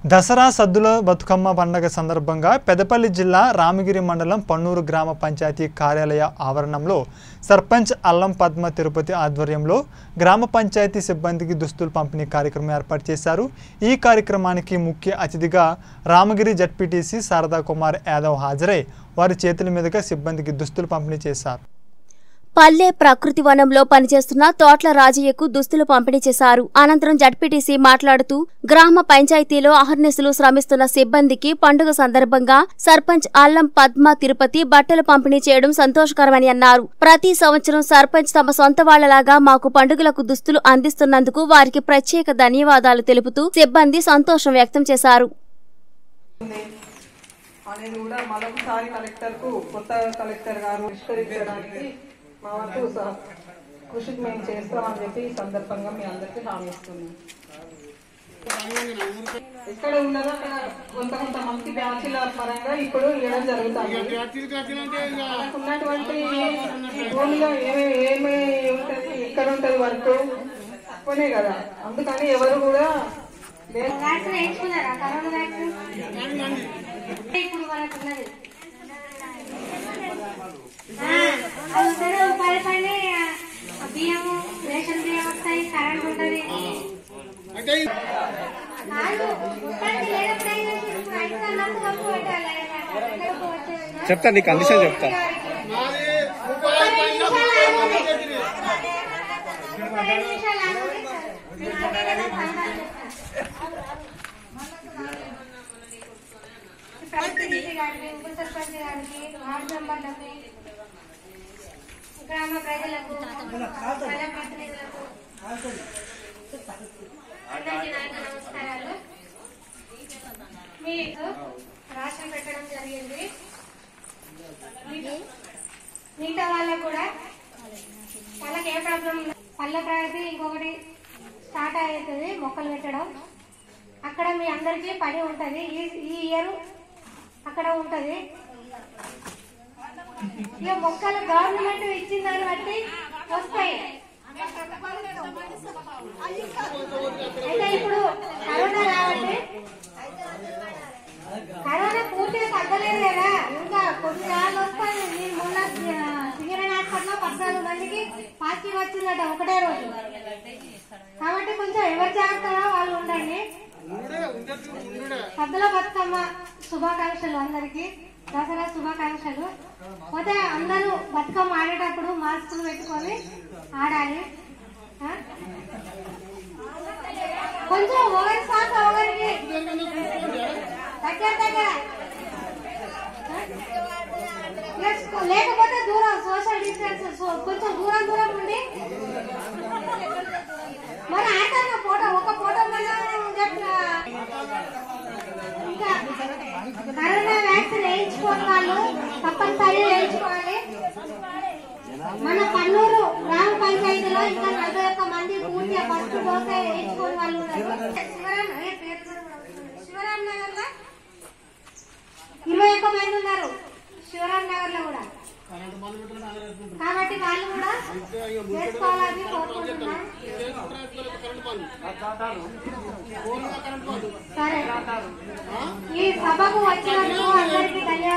దసరా సద్దుల బతుకమ్మ పండగ సందర్భంగా పెదపల్లి జిల్లా రామగిరి మండలం పన్నూరు గ్రామ పంచాయతీ కార్యాలయ ఆవరణంలో సర్పంచ్ అల్లం పద్మ తిరుపతి ఆధ్వర్యంలో గ్రామ పంచాయతీ సిబ్బందికి దుస్తులు పంపిణీ కార్యక్రమం ఏర్పాటు చేశారు ఈ కార్యక్రమానికి ముఖ్య అతిథిగా రామగిరి జడ్పీటీసీ శారదా కుమార్ యాదవ్ హాజరై వారి చేతుల మీదుగా సిబ్బందికి దుస్తులు పంపిణీ చేశారు పల్లె ప్రకృతి వనంలో పనిచేస్తున్న తోట్ల రాజయ్యకు దుస్తులు పంపిణీ చేశారు అనంతరం జడ్పీటీసీ మాట్లాడుతూ గ్రామ పంచాయతీలో అహర్నిశలు శ్రమిస్తున్న సిబ్బందికి పండుగ సందర్భంగా సర్పంచ్ అల్లం పద్మ తిరుపతి బట్టలు పంపిణీ చేయడం సంతోషకరమని అన్నారు ప్రతి సంవత్సరం సర్పంచ్ తమ సొంత వాళ్లలాగా మాకు పండుగలకు దుస్తులు అందిస్తున్నందుకు వారికి ప్రత్యేక ధన్యవాదాలు తెలుపుతూ సిబ్బంది సంతోషం వ్యక్తం చేశారు అనేది కూడా మరొకసారి కలెక్టర్ కు కొత్త కలెక్టర్ గారు పరిష్కరించడానికి మా వంతు స- కృషికి మేము చేస్తామని చెప్పి ఈ సందర్భంగా మీ అందరికీ హామీ ఇస్తున్నాం ఎక్కడ ఉన్నదో అక్కడ కొంత కొంత మంది బ్యాచుల పరంగా ఇప్పుడు ఇవ్వడం జరుగుతుంది మనకు ఉన్నటువంటి భూమిలో ఏమేమి ఏమేమి ఉంటుంది ఎక్కడ ఉంటుంది వర్క్ తక్కువనే కదా అందుకని ఎవరు కూడా లేదు వ్యాక్సిన్ వేయించుకున్నారా కరోనా వ్యాక్సిన్ ఇప్పుడు మనకు ఉన్నది ఆ, అది ఉంటుంది ఉపాధి పని ఆ, బియ్యము రేషన్ బియ్యం వస్తాయి కరెంట్ ఉంటుంది కాదు, మొత్తానికి లేనప్పుడు ఏం చేసి ఇప్పుడు ఐదు అన్నప్పుడు కప్పు పెట్టాలి. కప్పు వచ్చేది. చెప్తా నీ కండిషన్ చెప్తా ముప్పై నిమిషాలు ఆగుంది. ముప్పై నిమిషాలు ఆగుంది. నేను అదే కదా సమాధానం చెప్తాను. ప్రతినిధి గారికి ఉప సర్పంచ్ గారికి వార్డు మెంబర్లకు గ్రామ ప్రజలకు ప్రజాప్రతినిధులకు అందరికీ నా యొక్క నమస్కారాలు మీకు రాష్ట్రం పెట్టడం జరిగింది మిగతా వాళ్ళకు కూడా వాళ్ళకి ఏ ప్రాబ్లం పళ్ళ ప్రగతి ఇంకొకటి స్టార్ట్ అవుతుంది మొక్కలు పెట్టడం అక్కడ మీ అందరికీ పని ఉంటుంది ఈ ఈ ఇయర్ అక్కడ ఉంటుంది ఇక మొక్కలు గవర్నమెంట్ ఇచ్చిన దాన్ని బట్టి వస్తాయి అయితే ఇప్పుడు కరోనా కాబట్టి కరోనా పూర్తిగా తగ్గలేదు కదా ఇంకా కొన్ని సార్లు వస్తాయి నేను మొన్న సింగరేణి హాస్పిటల్లో పద్నాలుగు మందికి పాజిటివ్ వచ్చిందట ఒకటే రోజు కాబట్టి కొంచెం ఎవరి జాగ్రత్తగా వాళ్ళు ఉండండి సద్దుల బతుకమ్మ శుభాకాంక్షలు అందరికి దసరా శుభాకాంక్షలు పోతే అందరూ బతుకమ్మ ఆడేటప్పుడు మాస్కులు పెట్టుకొని ఆడాలి ఆ? కొంచెం ఒకరి శ్వాస ఒకరికి దగ్గర దగ్గర ఆ? లేక- లేకపోతే దూరం సోషల్ డిస్టెన్స్ సో- కొంచెం దూరం దూరం ఉండి మరి ఆటన్న ఫోటో ఒక ఫోటో మనం చెప్పిన ఇంకా కరోనా వ్యాక్సిన్ వేయించుకోని వాళ్ళు తప్పనిసరి వేయించుకోవాలి మన పన్నూరు గ్రామ పంచాయతీలో ఇంకా నలభై ఒక్క మంది పూర్తిగా ఫస్ట్ డోస్ వేయించుకోని వాళ్ళు ఉన్నారు శివరాం ఏ పేరు కూడా వస్తుంది. శివరాం నగర్ లో ఇరవై ఒక్క మంది ఉన్నారు శివరాం నగర్ లో కూడా కాబట్టి వాళ్ళు కూడా చేసుకోవాలని కోరుకుంటున్నాం సరే ఈ సభకు వచ్చినందుకు అందరికీ ధన్యవాదాలు